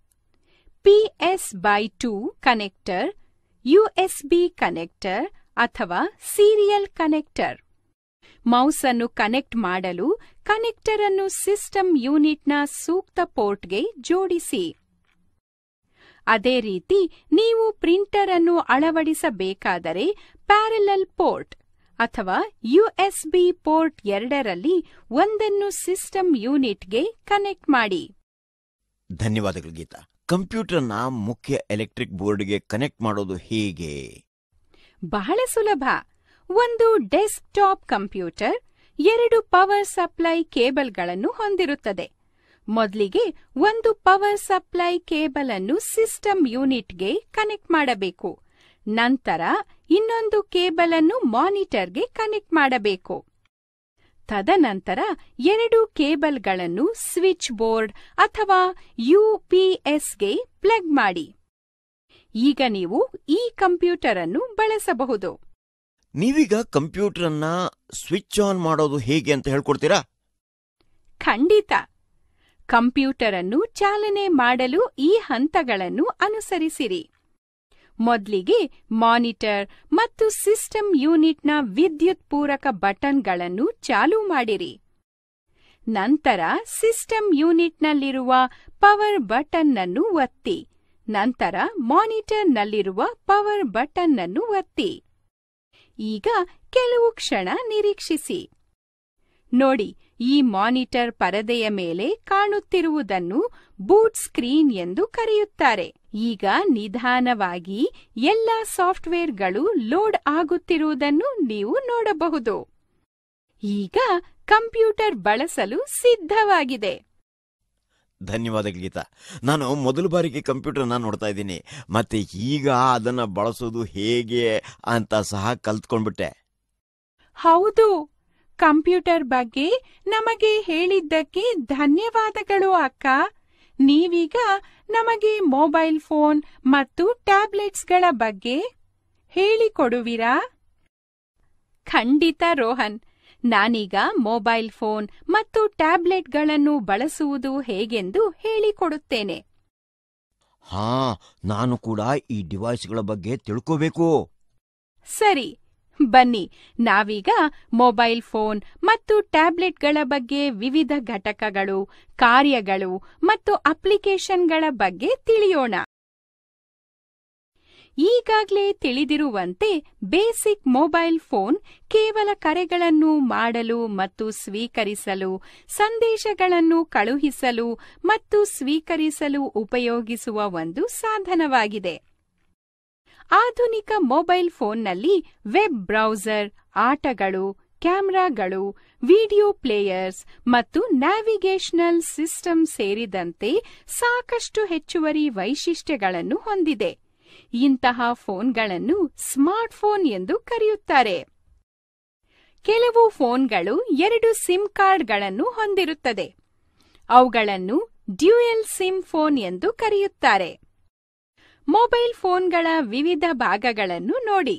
Speaker 1: PS by two connector USB connector ಅಥವಾ ಸೀರಿಯಲ್ ಕನೆಕ್ಟರ್ ಮೌಸ್ ಅನ್ನು ಕನೆಕ್ಟ್ ಮಾಡಲು ಕನೆಕ್ಟರ್ ಅನ್ನು ಸಿಸ್ಟಮ್ ಯೂನಿಟ್ನ ಸೂಕ್ತ ಪೋರ್ಟ್ಗೆ ಜೋಡಿಸಿ ಅದೇ ರೀತಿ ನೀವು ಪ್ರಿಂಟರ್ ಅನ್ನು ಅಳವಡಿಸಬೇಕಾದರೆ ಪ್ಯಾರಲಲ್ ಪೋರ್ಟ್ ಅಥವಾ ಯುಎಸ್ಬಿ ಪೋರ್ಟ್ ಎರಡರಲ್ಲಿ ಒಂದನ್ನು ಸಿಸ್ಟಮ್ ಯೂನಿಟ್ಗೆ ಕನೆಕ್ಟ್ ಮಾಡಿ
Speaker 2: ಧನ್ಯವಾದಗಳು ಗೀತಾ ಕಂಪ್ಯೂಟರ್ನ ಮುಖ್ಯ ಎಲೆಕ್ಟ್ರಿಕ್ ಬೋರ್ಡ್ಗೆ ಕನೆಕ್ಟ್ ಮಾಡೋದು ಹೇಗೆ
Speaker 1: ಬಹಳ ಸುಲಭ ಒಂದು ಡೆಸ್ಕ್ಟಾಪ್ ಕಂಪ್ಯೂಟರ್ ಎರಡು ಪವರ್ ಸಪ್ಲೈ ಕೇಬಲ್ಗಳನ್ನು ಹೊಂದಿರುತ್ತದೆ ಮೊದಲಿಗೆ ಒಂದು ಪವರ್ ಸಪ್ಲೈ ಕೇಬಲ್ ಅನ್ನು ಸಿಸ್ಟಮ್ ಯೂನಿಟ್ಗೆ ಕನೆಕ್ಟ್ ಮಾಡಬೇಕು ನಂತರ ಇನ್ನೊಂದು ಕೇಬಲ್ ಅನ್ನು ಮಾನಿಟರ್ಗೆ ಕನೆಕ್ಟ್ ಮಾಡಬೇಕು ತದನಂತರ ಎರಡು ಕೇಬಲ್ಗಳನ್ನು ಸ್ವಿಚ್ ಬೋರ್ಡ್ ಅಥವಾ ಯುಪಿಎಸ್ಗೆ ಪ್ಲಗ್ ಮಾಡಿ ಈಗ ನೀವು ಈ ಕಂಪ್ಯೂಟರ್ ಅನ್ನು ಬಳಸಬಹುದು
Speaker 2: ನೀವೀಗ ಕಂಪ್ಯೂಟರ್ ಅನ್ನ ಸ್ವಿಚ್ ಆನ್ ಮಾಡೋದು ಹೇಗೆ ಅಂತ ಹೇಳ್ಕೊಡ್ತೀರಾ
Speaker 1: ಖಂಡಿತ ಕಂಪ್ಯೂಟರ್ ಅನ್ನು ಚಾಲನೆ ಮಾಡಲು ಈ ಹಂತಗಳನ್ನು ಅನುಸರಿಸಿರಿ ಮೊದಲಿಗೆ ಮಾನಿಟರ್ ಮತ್ತು ಸಿಸ್ಟಮ್ ಯೂನಿಟ್ನ ವಿದ್ಯುತ್ ಪೂರಕ ಬಟನ್ಗಳನ್ನು ಚಾಲೂ ಮಾಡಿರಿ ನಂತರ ಸಿಸ್ಟಮ್ ಯೂನಿಟ್ನಲ್ಲಿರುವ ಪವರ್ ಬಟನ್ ಅನ್ನು ಒತ್ತಿ ನಂತರ ಮಾನಿಟರ್ನಲ್ಲಿರುವ ಪವರ್ ಬಟನ್ ಅನ್ನು ಒತ್ತಿ ಈಗ ಕೆಲವು ಕ್ಷಣ ನಿರೀಕ್ಷಿಸಿ ನೋಡಿ ಈ ಮಾನಿಟರ್ ಪರದೆಯ ಮೇಲೆ ಕಾಣುತ್ತಿರುವುದನ್ನು ಬೂಟ್ ಸ್ಕ್ರೀನ್ ಎಂದು ಕರೆಯುತ್ತಾರೆ ಈಗ ನಿಧಾನವಾಗಿ ಎಲ್ಲ ಸಾಫ್ಟ್ವೇರ್ಗಳು ಲೋಡ್ ಆಗುತ್ತಿರುವುದನ್ನು ನೀವು ನೋಡಬಹುದು ಈಗ ಕಂಪ್ಯೂಟರ್ ಬಳಸಲು ಸಿದ್ಧವಾಗಿದೆ
Speaker 2: ಧನ್ಯವಾದಗಳು ಗೀತಾ ನಾನು ಮೊದಲ ಬಾರಿಗೆ ಕಂಪ್ಯೂಟರ್ನ ನೋಡ್ತಾ ಇದ್ದೀನಿ ಮತ್ತೆ ಈಗ ಅದನ್ನ ಬಳಸೋದು ಹೇಗೆ ಅಂತ ಸಹ ಕಲ್ತ್ಕೊಂಡ್ಬಿಟ್ಟೆ
Speaker 1: ಹೌದು ಕಂಪ್ಯೂಟರ್ ಬಗ್ಗೆ ನಮಗೆ ಹೇಳಿದ್ದಕ್ಕೆ ಧನ್ಯವಾದಗಳು ಅಕ್ಕ ನೀವೀಗ ನಮಗೆ ಮೊಬೈಲ್ ಫೋನ್ ಮತ್ತು ಟ್ಯಾಬ್ಲೆಟ್ಸ್ಗಳ ಬಗ್ಗೆ ಹೇಳಿಕೊಡುವಿರಾ ಖಂಡಿತ ರೋಹನ್ ನಾನೀಗ ಮೊಬೈಲ್ ಫೋನ್ ಮತ್ತು ಟ್ಯಾಬ್ಲೆಟ್ಗಳನ್ನು ಬಳಸುವುದು ಹೇಗೆಂದು ಹೇಳಿಕೊಡುತ್ತೇನೆ
Speaker 2: ಹಾ ನಾನು ಕೂಡ ಈ ಡಿವೈಸ್ಗಳ ಬಗ್ಗೆ ತಿಳ್ಕೋಬೇಕು
Speaker 1: ಸರಿ ಬನ್ನಿ ನಾವೀಗ ಮೊಬೈಲ್ ಫೋನ್ ಮತ್ತು ಟ್ಯಾಬ್ಲೆಟ್ಗಳ ಬಗ್ಗೆ ವಿವಿಧ ಘಟಕಗಳು ಕಾರ್ಯಗಳು ಮತ್ತು ಅಪ್ಲಿಕೇಶನ್ಗಳ ಬಗ್ಗೆ ತಿಳಿಯೋಣ ಈಗಾಗಲೇ ತಿಳಿದಿರುವಂತೆ ಬೇಸಿಕ್ ಮೊಬೈಲ್ ಫೋನ್ ಕೇವಲ ಕರೆಗಳನ್ನು ಮಾಡಲು ಮತ್ತು ಸ್ವೀಕರಿಸಲು ಸಂದೇಶಗಳನ್ನು ಕಳುಹಿಸಲು ಮತ್ತು ಸ್ವೀಕರಿಸಲು ಉಪಯೋಗಿಸುವ ಒಂದು ಸಾಧನವಾಗಿದೆ ಆಧುನಿಕ ಮೊಬೈಲ್ ಫೋನ್ನಲ್ಲಿ ವೆಬ್ ಬ್ರೌಸರ್ ಆಟಗಳು ಕ್ಯಾಮೆರಾಗಳು ವಿಡಿಯೋ ಪ್ಲೇಯರ್ಸ್ ಮತ್ತು ನ್ಯಾವಿಗೇಷನಲ್ ಸಿಸ್ಟಮ್ ಸೇರಿದಂತೆ ಸಾಕಷ್ಟು ಹೆಚ್ಚುವರಿ ವೈಶಿಷ್ಟ್ಯಗಳನ್ನು ಹೊಂದಿದೆ ಇಂತಹ ಫೋನ್ಗಳನ್ನು ಸ್ಮಾರ್ಟ್ಫೋನ್ ಎಂದು ಕರೆಯುತ್ತಾರೆ ಕೆಲವು ಫೋನ್ಗಳು ಎರಡು ಸಿಮ್ ಕಾರ್ಡ್ಗಳನ್ನು ಹೊಂದಿರುತ್ತದೆ ಅವುಗಳನ್ನು ಡ್ಯೂಯಲ್ ಸಿಮ್ ಫೋನ್ ಎಂದು ಕರೆಯುತ್ತಾರೆ ಮೊಬೈಲ್ ಫೋನ್ಗಳ ವಿವಿಧ ಭಾಗಗಳನ್ನು ನೋಡಿ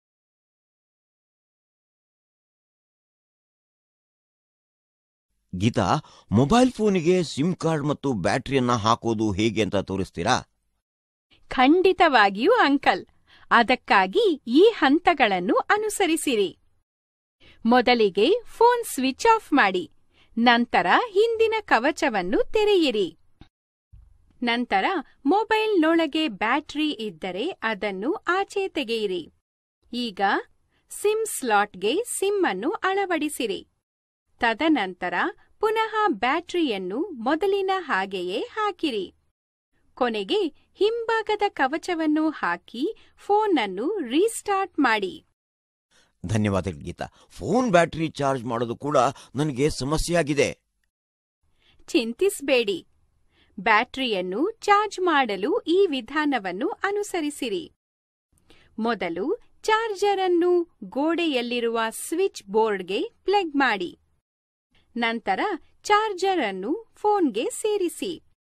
Speaker 2: ಗೀತಾ ಮೊಬೈಲ್ ಫೋನಿಗೆ ಸಿಮ್ ಕಾರ್ಡ್ ಮತ್ತು ಬ್ಯಾಟರಿಯನ್ನ ಹಾಕೋದು ಹೇಗೆ ಅಂತ ತೋರಿಸ್ತೀರಾ
Speaker 1: ಖಂಡಿತವಾಗಿಯೂ ಅಂಕಲ್ ಅದಕ್ಕಾಗಿ ಈ ಹಂತಗಳನ್ನು ಅನುಸರಿಸಿರಿ ಮೊದಲಿಗೆ ಫೋನ್ ಸ್ವಿಚ್ ಆಫ್ ಮಾಡಿ ನಂತರ ಹಿಂದಿನ ಕವಚವನ್ನು ತೆರೆಯಿರಿ ನಂತರ ಮೊಬೈಲ್ನೊಳಗೆ ಬ್ಯಾಟರಿ ಇದ್ದರೆ ಅದನ್ನು ಆಚೆ ತೆಗೆಯಿರಿ ಈಗ ಸಿಮ್ ಸ್ಲಾಟ್ಗೆ ಸಿಮ್ ಅನ್ನು ಅಳವಡಿಸಿರಿ ತದನಂತರ ಪುನಃ ಬ್ಯಾಟರಿಯನ್ನು ಮೊದಲಿನ ಹಾಗೆಯೇ ಹಾಕಿರಿ ಕೊನೆಗೆ ಹಿಂಭಾಗದ ಕವಚವನ್ನು ಹಾಕಿ ಫೋನ್ ಅನ್ನು ರೀಸ್ಟಾರ್ಟ್ ಮಾಡಿ
Speaker 2: ಧನ್ಯವಾದಗಳು ಗೀತಾ ಫೋನ್ ಬ್ಯಾಟರಿ ಚಾರ್ಜ್ ಮಾಡೋದು ಕೂಡ ನನಗೆ ಸಮಸ್ಯೆಯಾಗಿದೆ
Speaker 1: ಚಿಂತಿಸಬೇಡಿ ಬ್ಯಾಟರಿಯನ್ನು ಚಾರ್ಜ್ ಮಾಡಲು ಈ ವಿಧಾನವನ್ನು ಅನುಸರಿಸಿರಿ ಮೊದಲು ಚಾರ್ಜರ್ ಅನ್ನು ಗೋಡೆಯಲ್ಲಿರುವ ಸ್ವಿಚ್ ಬೋರ್ಡ್ಗೆ ಪ್ಲಗ್ ಮಾಡಿ ನಂತರ ಚಾರ್ಜರ್ ಅನ್ನು ಫೋನ್ಗೆ ಸೇರಿಸಿ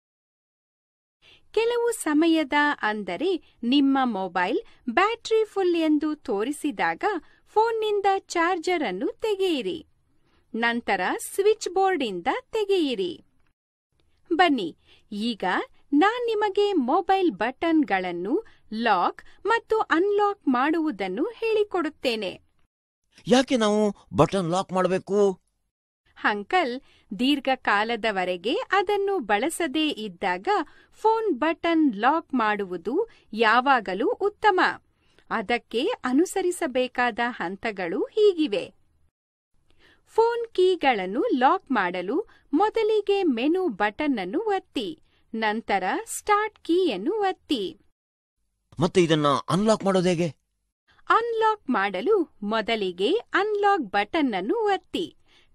Speaker 1: ಕೆಲವು ಸಮಯದ ಅಂದರೆ ನಿಮ್ಮ ಮೊಬೈಲ್ ಬ್ಯಾಟರಿ ಫುಲ್ ಎಂದು ತೋರಿಸಿದಾಗ ಫೋನ್ನಿಂದ ಚಾರ್ಜರ್ ಅನ್ನು ತೆಗೆಯಿರಿ ನಂತರ ಸ್ವಿಚ್ ಬೋರ್ಡ್ನಿಂದ ತೆಗೆಯಿರಿ ಬನ್ನಿ ಈಗ ನಾನ್ ನಿಮಗೆ ಮೊಬೈಲ್ ಬಟನ್ಗಳನ್ನು ಲಾಕ್ ಮತ್ತು ಅನ್ಲಾಕ್ ಮಾಡುವುದನ್ನು ಹೇಳಿಕೊಡುತ್ತೇನೆ
Speaker 2: ಯಾಕೆ ನಾವು ಬಟನ್ ಲಾಕ್ ಮಾಡಬೇಕು
Speaker 1: ಅಂಕಲ್ ದೀರ್ಘಕಾಲದವರೆಗೆ ಅದನ್ನು ಬಳಸದೇ ಇದ್ದಾಗ ಫೋನ್ ಬಟನ್ ಲಾಕ್ ಮಾಡುವುದು ಯಾವಾಗಲೂ ಉತ್ತಮ ಅದಕ್ಕೆ ಅನುಸರಿಸಬೇಕಾದ ಹಂತಗಳು ಹೀಗಿವೆ ಫೋನ್ ಕೀಗಳನ್ನು ಲಾಕ್ ಮಾಡಲು ಮೊದಲಿಗೆ ಮೆನು ಬಟನ್ ಅನ್ನು ಒತ್ತಿ ನಂತರ ಸ್ಟಾರ್ಟ್ ಕೀಯನ್ನು ಒತ್ತಿ
Speaker 2: ಮತ್ತೆ ಇದನ್ನ ಅನ್ಲಾಕ್ ಮಾಡೋದು ಹೇಗೆ
Speaker 1: ಅನ್ಲಾಕ್ ಮಾಡಲು ಮೊದಲಿಗೆ ಅನ್ಲಾಕ್ ಬಟನ್ ಅನ್ನು ಒತ್ತಿ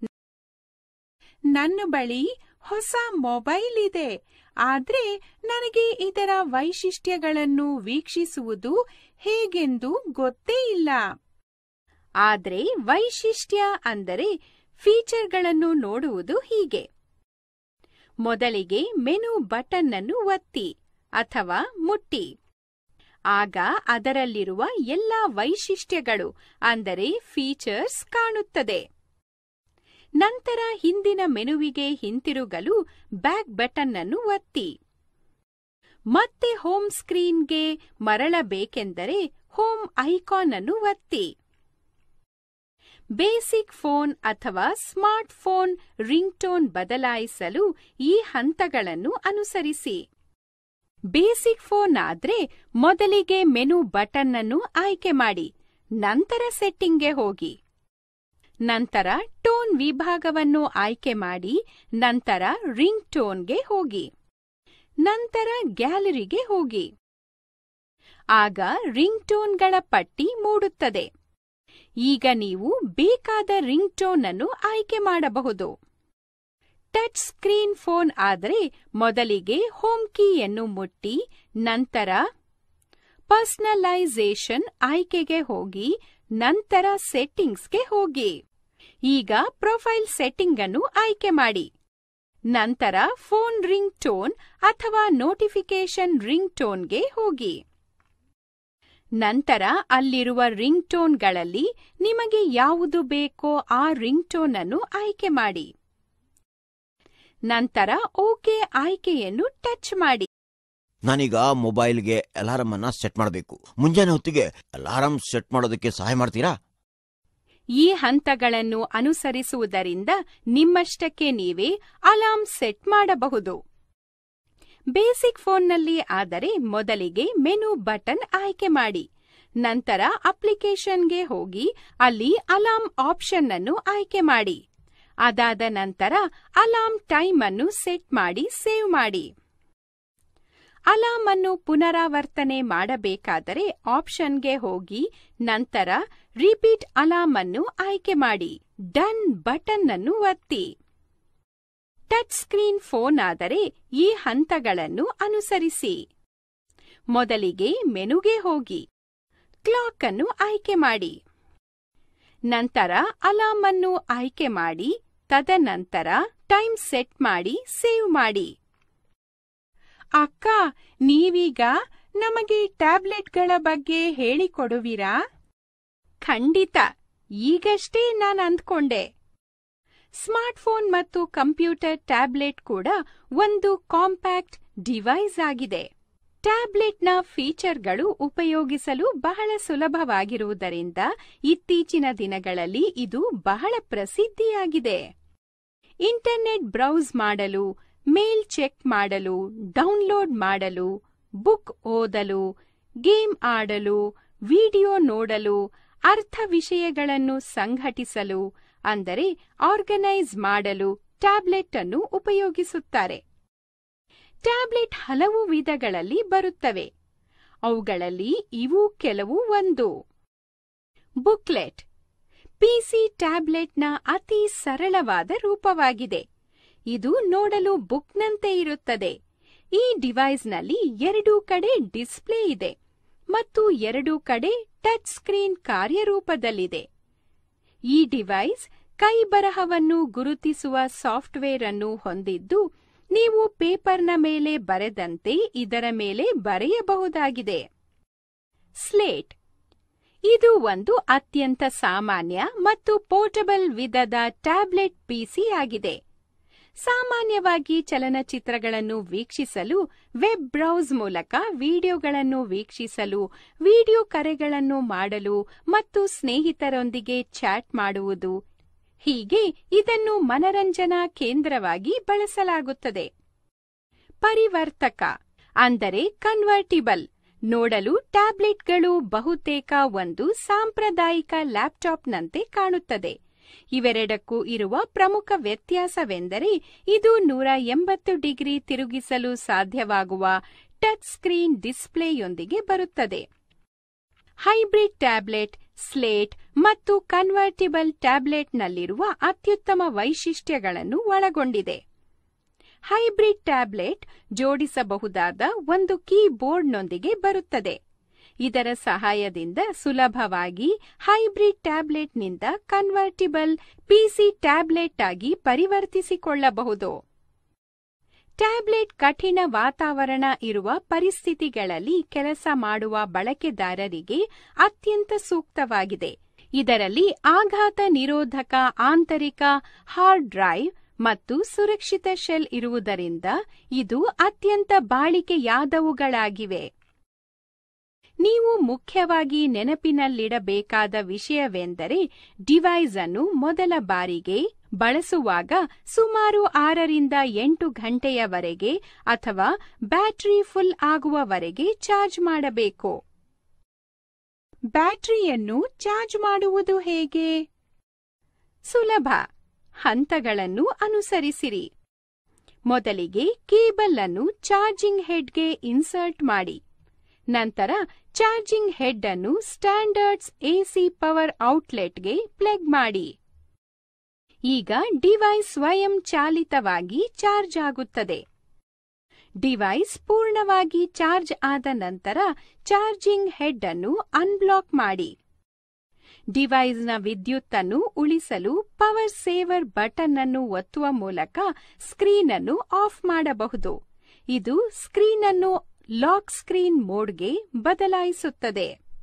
Speaker 1: ನನ್ನ ಬಳಿ ಹೊಸ ಮೊಬೈಲ್ ಇದೆ ಆದ್ರೆ ನನಗೆ ಇದರ ವೈಶಿಷ್ಟ್ಯಗಳನ್ನು ವೀಕ್ಷಿಸುವುದು ಹೇಗೆಂದು ಗೊತ್ತೇ ಇಲ್ಲ ಆದ್ರೆ ವೈಶಿಷ್ಟ್ಯ ಅಂದರೆ ಫೀಚರ್ಗಳನ್ನು ನೋಡುವುದು ಹೀಗೆ ಮೊದಲಿಗೆ ಮೆನು ಬಟನ್ ಅನ್ನು ಒತ್ತಿ ಅಥವಾ ಮುಟ್ಟಿ ಆಗ ಅದರಲ್ಲಿರುವ ಎಲ್ಲ ವೈಶಿಷ್ಟ್ಯಗಳು ಅಂದರೆ ಫೀಚರ್ಸ್ ಕಾಣುತ್ತದೆ ನಂತರ ಹಿಂದಿನ ಮೆನುವಿಗೆ ಹಿಂತಿರುಗಲು ಬ್ಯಾಕ್ ಬಟನ್ ಅನ್ನು ಒತ್ತಿ ಮತ್ತೆ ಹೋಮ್ ಸ್ಕ್ರೀನ್ಗೆ ಮರಳಬೇಕೆಂದರೆ ಹೋಮ್ ಐಕಾನ್ ಅನ್ನು ಒತ್ತಿ ಬೇಸಿಕ್ ಫೋನ್ ಅಥವಾ ಸ್ಮಾರ್ಟ್ ಫೋನ್ ರಿಂಗ್ಟೋನ್ ಬದಲಾಯಿಸಲು ಈ ಹಂತಗಳನ್ನು ಅನುಸರಿಸಿ ಬೇಸಿಕ್ ಫೋನ್ ಆದ್ರೆ ಮೊದಲಿಗೆ ಮೆನು ಬಟನ್ ಅನ್ನು ಆಯ್ಕೆ ಮಾಡಿ ನಂತರ ಸೆಟ್ಟಿಂಗ್ಗೆ ಹೋಗಿ ನಂತರ ಟೋನ್ ವಿಭಾಗವನ್ನು ಆಯ್ಕೆ ಮಾಡಿ ನಂತರ ರಿಂಗ್ ಟೋನ್ಗೆ ಹೋಗಿ ನಂತರ ಗ್ಯಾಲರಿಗೆ ಹೋಗಿ ಆಗ ರಿಂಗ್ ಟೋನ್ಗಳ ಪಟ್ಟಿ ಮೂಡುತ್ತದೆ ಈಗ ನೀವು ಬೇಕಾದ ರಿಂಗ್ ಟೋನ್ ಅನ್ನು ಆಯ್ಕೆ ಮಾಡಬಹುದು ಟಚ್ ಸ್ಕ್ರೀನ್ ಫೋನ್ ಆದರೆ ಮೊದಲಿಗೆ ಹೋಮ್ ಕೀಯನ್ನು ಮುಟ್ಟಿ ನಂತರ ಪರ್ಸನಲೈಸೇಷನ್ ಆಯ್ಕೆಗೆ ಹೋಗಿ ನಂತರ ಸೆಟ್ಟಿಂಗ್ಸ್ಗೆ ಹೋಗಿ ಈಗ ಪ್ರೊಫೈಲ್ ಸೆಟ್ಟಿಂಗ್ ಅನ್ನು ಆಯ್ಕೆ ಮಾಡಿ ನಂತರ ಫೋನ್ ರಿಂಗ್ ಟೋನ್ ಅಥವಾ ನೋಟಿಫಿಕೇಶನ್ ರಿಂಗ್ ಟೋನ್ಗೆ ಹೋಗಿ ನಂತರ ಅಲ್ಲಿರುವ ರಿಂಗ್ ಟೋನ್ಗಳಲ್ಲಿ ನಿಮಗೆ ಯಾವುದು ಬೇಕೋ ಆ ರಿಂಗ್ ಟೋನ್ ಅನ್ನು ಆಯ್ಕೆ ಮಾಡಿ ನಂತರ ಓಕೆ ಆಯ್ಕೆಯನ್ನು ಟಚ್ ಮಾಡಿ
Speaker 2: ನಾನೀಗ ಮೊಬೈಲ್ಗೆ ಅಲಾರಂ ಅನ್ನ ಸೆಟ್ ಮಾಡಬೇಕು ಮುಂಜಾನೆ ಹೊತ್ತಿಗೆ ಅಲಾರಂ ಸೆಟ್ ಮಾಡೋದಕ್ಕೆ ಸಹಾಯ ಮಾಡ್ತೀರಾ
Speaker 1: ಈ ಹಂತಗಳನ್ನು ಅನುಸರಿಸುವುದರಿಂದ ನಿಮ್ಮಷ್ಟಕ್ಕೆ ನೀವೇ ಅಲಾರ್ಮ್ ಸೆಟ್ ಮಾಡಬಹುದು ಬೇಸಿಕ್ ಫೋನ್ನಲ್ಲಿ ಆದರೆ ಮೊದಲಿಗೆ ಮೆನು ಬಟನ್ ಆಯ್ಕೆ ಮಾಡಿ ನಂತರ ಅಪ್ಲಿಕೇಶನ್ಗೆ ಹೋಗಿ ಅಲ್ಲಿ ಅಲಾರ್ಮ್ ಆಪ್ಷನ್ ಅನ್ನು ಆಯ್ಕೆ ಮಾಡಿ ಅದಾದ ನಂತರ ಅಲಾರ್ಮ್ ಟೈಮ್ ಅನ್ನು ಸೆಟ್ ಮಾಡಿ ಸೇವ್ ಮಾಡಿ ಅಲಾರ್ಮ್ ಅನ್ನು ಪುನರಾವರ್ತನೆ ಮಾಡಬೇಕಾದರೆ ಆಪ್ಷನ್ಗೆ ಹೋಗಿ ನಂತರ ರಿಪೀಟ್ ಅಲಾರ್ಮ್ ಅನ್ನು ಆಯ್ಕೆ ಮಾಡಿ ಡನ್ ಬಟನ್ ಅನ್ನು ಒತ್ತಿ ಟಚ್ ಸ್ಕ್ರೀನ್ ಫೋನ್ ಆದರೆ ಈ ಹಂತಗಳನ್ನು ಅನುಸರಿಸಿ ಮೊದಲಿಗೆ ಮೆನುಗೆ ಹೋಗಿ ಕ್ಲಾಕ್ ಅನ್ನು ಆಯ್ಕೆ ಮಾಡಿ ನಂತರ ಅಲಾರ್ಮ್ ಅನ್ನು ಆಯ್ಕೆ ಮಾಡಿ ತದನಂತರ ಟೈಮ್ ಸೆಟ್ ಮಾಡಿ ಸೇವ್ ಮಾಡಿ ಅಕ್ಕ ನೀವೀಗ ನಮಗೆ ಟ್ಯಾಬ್ಲೆಟ್ಗಳ ಬಗ್ಗೆ ಹೇಳಿಕೊಡುವಿರಾ ಖಂಡಿತ ಈಗಷ್ಟೇ ನಾನು ಅಂದ್ಕೊಂಡೆ ಸ್ಮಾರ್ಟ್ಫೋನ್ ಮತ್ತು ಕಂಪ್ಯೂಟರ್ ಟ್ಯಾಬ್ಲೆಟ್ ಕೂಡ ಒಂದು ಕಾಂಪ್ಯಾಕ್ಟ್ ಡಿವೈಸ್ ಆಗಿದೆ ಟ್ಯಾಬ್ಲೆಟ್ನ ಫೀಚರ್ಗಳು ಉಪಯೋಗಿಸಲು ಬಹಳ ಸುಲಭವಾಗಿರುವುದರಿಂದ ಇತ್ತೀಚಿನ ದಿನಗಳಲ್ಲಿ ಇದು ಬಹಳ ಪ್ರಸಿದ್ಧಿಯಾಗಿದೆ ಇಂಟರ್ನೆಟ್ ಬ್ರೌಸ್ ಮಾಡಲು ಮೇಲ್ ಚೆಕ್ ಮಾಡಲು ಡೌನ್ಲೋಡ್ ಮಾಡಲು ಬುಕ್ ಓದಲು ಗೇಮ್ ಆಡಲು ವಿಡಿಯೋ ನೋಡಲು ಅರ್ಥ ವಿಷಯಗಳನ್ನು ಸಂಘಟಿಸಲು ಅಂದರೆ ಆರ್ಗನೈಸ್ ಮಾಡಲು ಟ್ಯಾಬ್ಲೆಟ್ ಅನ್ನು ಉಪಯೋಗಿಸುತ್ತಾರೆ ಟ್ಯಾಬ್ಲೆಟ್ ಹಲವು ವಿಧಗಳಲ್ಲಿ ಬರುತ್ತವೆ ಅವುಗಳಲ್ಲಿ ಇವು ಕೆಲವು ಒಂದು ಬುಕ್ಲೆಟ್ ಪಿಸಿ ಟ್ಯಾಬ್ಲೆಟ್ನ ಅತಿ ಸರಳವಾದ ರೂಪವಾಗಿದೆ ಇದು ನೋಡಲು ಬುಕ್ನಂತೆ ಇರುತ್ತದೆ ಈ ಡಿವೈಸ್ನಲ್ಲಿ ಎರಡೂ ಕಡೆ ಡಿಸ್ಪ್ಲೇ ಇದೆ ಮತ್ತು ಎರಡೂ ಕಡೆ ಟಚ್ ಸ್ಕ್ರೀನ್ ಕಾರ್ಯರೂಪದಲ್ಲಿದೆ ಈ ಡಿವೈಸ್ ಕೈ ಬರಹವನ್ನು ಗುರುತಿಸುವ ಸಾಫ್ಟ್ವೇರ್ ಅನ್ನು ಹೊಂದಿದ್ದು ನೀವು ಪೇಪರ್ನ ಮೇಲೆ ಬರೆದಂತೆ ಇದರ ಮೇಲೆ ಬರೆಯಬಹುದಾಗಿದೆ ಸ್ಲೇಟ್ ಇದು ಒಂದು ಅತ್ಯಂತ ಸಾಮಾನ್ಯ ಮತ್ತು ಪೋರ್ಟಬಲ್ ವಿಧದ ಟ್ಯಾಬ್ಲೆಟ್ ಪಿಸಿ ಆಗಿದೆ ಸಾಮಾನ್ಯವಾಗಿ ಚಲನಚಿತ್ರಗಳನ್ನು ವೀಕ್ಷಿಸಲು ವೆಬ್ ಬ್ರೌಸ್ ಮೂಲಕ ವಿಡಿಯೋಗಳನ್ನು ವೀಕ್ಷಿಸಲು ವಿಡಿಯೋ ಕರೆಗಳನ್ನು ಮಾಡಲು ಮತ್ತು ಸ್ನೇಹಿತರೊಂದಿಗೆ ಚಾಟ್ ಮಾಡುವುದು ಹೀಗೆ ಇದನ್ನು ಮನರಂಜನಾ ಕೇಂದ್ರವಾಗಿ ಬಳಸಲಾಗುತ್ತದೆ ಪರಿವರ್ತಕ ಅಂದರೆ ಕನ್ವರ್ಟಿಬಲ್ ನೋಡಲು ಟ್ಯಾಬ್ಲೆಟ್ಗಳು ಬಹುತೇಕ ಒಂದು ಸಾಂಪ್ರದಾಯಿಕ ಲ್ಯಾಪ್ಟಾಪ್ನಂತೆ ಕಾಣುತ್ತದೆ ಇವೆರಡಕ್ಕೂ ಇರುವ ಪ್ರಮುಖ ವ್ಯತ್ಯಾಸವೆಂದರೆ ಇದು ನೂರ ಎಂಬತ್ತು ಡಿಗ್ರಿ ತಿರುಗಿಸಲು ಸಾಧ್ಯವಾಗುವ ಟಚ್ ಸ್ಕ್ರೀನ್ ಡಿಸ್ಪ್ಲೇಯೊಂದಿಗೆ ಬರುತ್ತದೆ ಹೈಬ್ರಿಡ್ ಟ್ಯಾಬ್ಲೆಟ್ ಸ್ಲೇಟ್ ಮತ್ತು ಕನ್ವರ್ಟಿಬಲ್ ಟ್ಯಾಬ್ಲೆಟ್ನಲ್ಲಿರುವ ಅತ್ಯುತ್ತಮ ವೈಶಿಷ್ಟ್ಯಗಳನ್ನು ಒಳಗೊಂಡಿದೆ ಹೈಬ್ರಿಡ್ ಟ್ಯಾಬ್ಲೆಟ್ ಜೋಡಿಸಬಹುದಾದ ಒಂದು ಕೀಬೋರ್ಡ್ನೊಂದಿಗೆ ಬರುತ್ತದೆ ಇದರ ಸಹಾಯದಿಂದ ಸುಲಭವಾಗಿ ಹೈಬ್ರಿಡ್ ಟ್ಯಾಬ್ಲೆಟ್ನಿಂದ ಕನ್ವರ್ಟಿಬಲ್ ಪಿಸಿ ಟ್ಯಾಬ್ಲೆಟ್ ಆಗಿ ಪರಿವರ್ತಿಸಿಕೊಳ್ಳಬಹುದು ಟ್ಯಾಬ್ಲೆಟ್ ಕಠಿಣ ವಾತಾವರಣ ಇರುವ ಪರಿಸ್ಥಿತಿಗಳಲ್ಲಿ ಕೆಲಸ ಮಾಡುವ ಬಳಕೆದಾರರಿಗೆ ಅತ್ಯಂತ ಸೂಕ್ತವಾಗಿದೆ ಇದರಲ್ಲಿ ಆಘಾತ ನಿರೋಧಕ ಆಂತರಿಕ ಹಾರ್ಡ್ ಡ್ರೈವ್ ಮತ್ತು ಸುರಕ್ಷಿತ ಶೆಲ್ ಇರುವುದರಿಂದ ಇದು ಅತ್ಯಂತ ಬಾಳಿಕೆಯಾದವುಗಳಾಗಿವೆ ನೀವು ಮುಖ್ಯವಾಗಿ ನೆನಪಿನಲ್ಲಿಡಬೇಕಾದ ವಿಷಯವೆಂದರೆ ಡಿವೈಸ್ ಅನ್ನು ಮೊದಲ ಬಾರಿಗೆ ಬಳಸುವಾಗ ಸುಮಾರು ಆರರಿಂದ ಎಂಟು ಗಂಟೆಯವರೆಗೆ ಅಥವಾ ಬ್ಯಾಟರಿ ಫುಲ್ ಆಗುವವರೆಗೆ ಚಾರ್ಜ್ ಮಾಡಬೇಕು ಬ್ಯಾಟರಿಯನ್ನು ಚಾರ್ಜ್ ಮಾಡುವುದು ಹೇಗೆ ಸುಲಭ ಹಂತಗಳನ್ನು ಅನುಸರಿಸಿರಿ ಮೊದಲಿಗೆ ಕೇಬಲ್ ಅನ್ನು ಚಾರ್ಜಿಂಗ್ ಹೆಡ್ಗೆ ಇನ್ಸರ್ಟ್ ಮಾಡಿ ನಂತರ ಚಾರ್ಜಿಂಗ್ ಹೆಡ್ ಅನ್ನು ಸ್ಟ್ಯಾಂಡರ್ಡ್ಸ್ ಎಸಿ ಪವರ್ ಔಟ್ಲೆಟ್ಗೆ ಪ್ಲಗ್ ಮಾಡಿ ಈಗ ಡಿವೈಸ್ ಸ್ವಯಂ ಚಾಲಿತವಾಗಿ ಚಾರ್ಜ್ ಆಗುತ್ತದೆ ಡಿವೈಸ್ ಪೂರ್ಣವಾಗಿ ಚಾರ್ಜ್ ಆದ ನಂತರ ಚಾರ್ಜಿಂಗ್ ಹೆಡ್ ಅನ್ನು ಅನ್ಬ್ಲಾಕ್ ಮಾಡಿ ಡಿವೈಸ್ನ ವಿದ್ಯುತ್ ಅನ್ನು ಉಳಿಸಲು ಪವರ್ ಸೇವರ್ ಬಟನ್ ಅನ್ನು ಒತ್ತುವ ಮೂಲಕ ಸ್ಕ್ರೀನ್ ಅನ್ನು ಆಫ್ ಮಾಡಬಹುದು ಇದು ಸ್ಕ್ರೀನ್ ಅನ್ನು ಲಾಕ್ ಸ್ಕ್ರೀನ್ ಮೋಡ್ಗೆ ಬದಲಾಯಿಸುತ್ತದೆ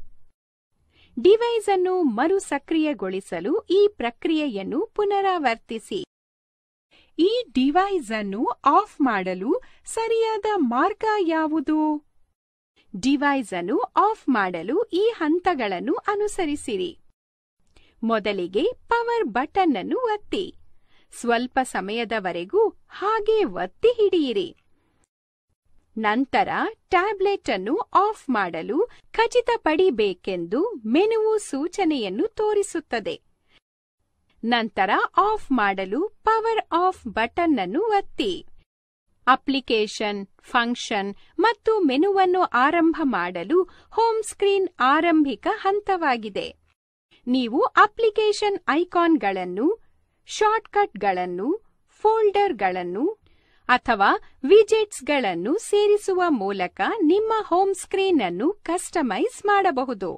Speaker 1: ಡಿವೈಸ್ ಅನ್ನು ಮರು ಸಕ್ರಿಯಗೊಳಿಸಲು ಈ ಪ್ರಕ್ರಿಯೆಯನ್ನು ಪುನರಾವರ್ತಿಸಿ ಈ ಡಿವೈಸ್ ಅನ್ನು ಆಫ್ ಮಾಡಲು ಸರಿಯಾದ ಮಾರ್ಗ ಯಾವುದು ಡಿವೈಸ್ ಅನ್ನು ಆಫ್ ಮಾಡಲು ಈ ಹಂತಗಳನ್ನು ಅನುಸರಿಸಿರಿ ಮೊದಲಿಗೆ ಪವರ್ ಬಟನ್ ಅನ್ನು ಒತ್ತಿ ಸ್ವಲ್ಪ ಸಮಯದವರೆಗೂ ಹಾಗೆ ಒತ್ತಿ ಹಿಡಿಯಿರಿ ನಂತರ ಟ್ಯಾಬ್ಲೆಟ್ ಅನ್ನು ಆಫ್ ಮಾಡಲು ಖಚಿತಪಡಿಬೇಕೆಂದು ಮೆನುವು ಸೂಚನೆಯನ್ನು ತೋರಿಸುತ್ತದೆ ನಂತರ ಆಫ್ ಮಾಡಲು ಪವರ್ ಆಫ್ ಬಟನ್ ಅನ್ನು ಒತ್ತಿ ಅಪ್ಲಿಕೇಶನ್ ಫಂಕ್ಷನ್ ಮತ್ತು ಮೆನುವನ್ನು ಆರಂಭ ಮಾಡಲು ಹೋಮ್ ಸ್ಕ್ರೀನ್ ಆರಂಭಿಕ ಹಂತವಾಗಿದೆ ನೀವು ಅಪ್ಲಿಕೇಶನ್ ಐಕಾನ್ಗಳನ್ನು ಶಾರ್ಟ್ಕಟ್ಗಳನ್ನು ಫೋಲ್ಡರ್ಗಳನ್ನು ಅಥವಾ ವಿಜೆಟ್ಸ್ಗಳನ್ನು ಸೇರಿಸುವ ಮೂಲಕ ನಿಮ್ಮ ಹೋಮ್ ಸ್ಕ್ರೀನ್ ಅನ್ನು ಕಸ್ಟಮೈಸ್ ಮಾಡಬಹುದು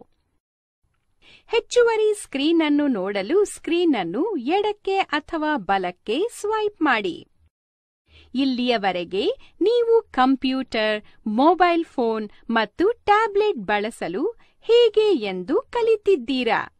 Speaker 1: ಹೆಚ್ಚುವರಿ ಸ್ಕ್ರೀನ್ ಅನ್ನು ನೋಡಲು ಸ್ಕ್ರೀನ್ ಅನ್ನು ಎಡಕ್ಕೆ ಅಥವಾ ಬಲಕ್ಕೆ ಸ್ವೈಪ್ ಮಾಡಿ ಇಲ್ಲಿಯವರೆಗೆ ನೀವು ಕಂಪ್ಯೂಟರ್ ಮೊಬೈಲ್ ಫೋನ್ ಮತ್ತು ಟ್ಯಾಬ್ಲೆಟ್ ಬಳಸಲು ಹೇಗೆ ಎಂದು ಕಲಿತಿದ್ದೀರಾ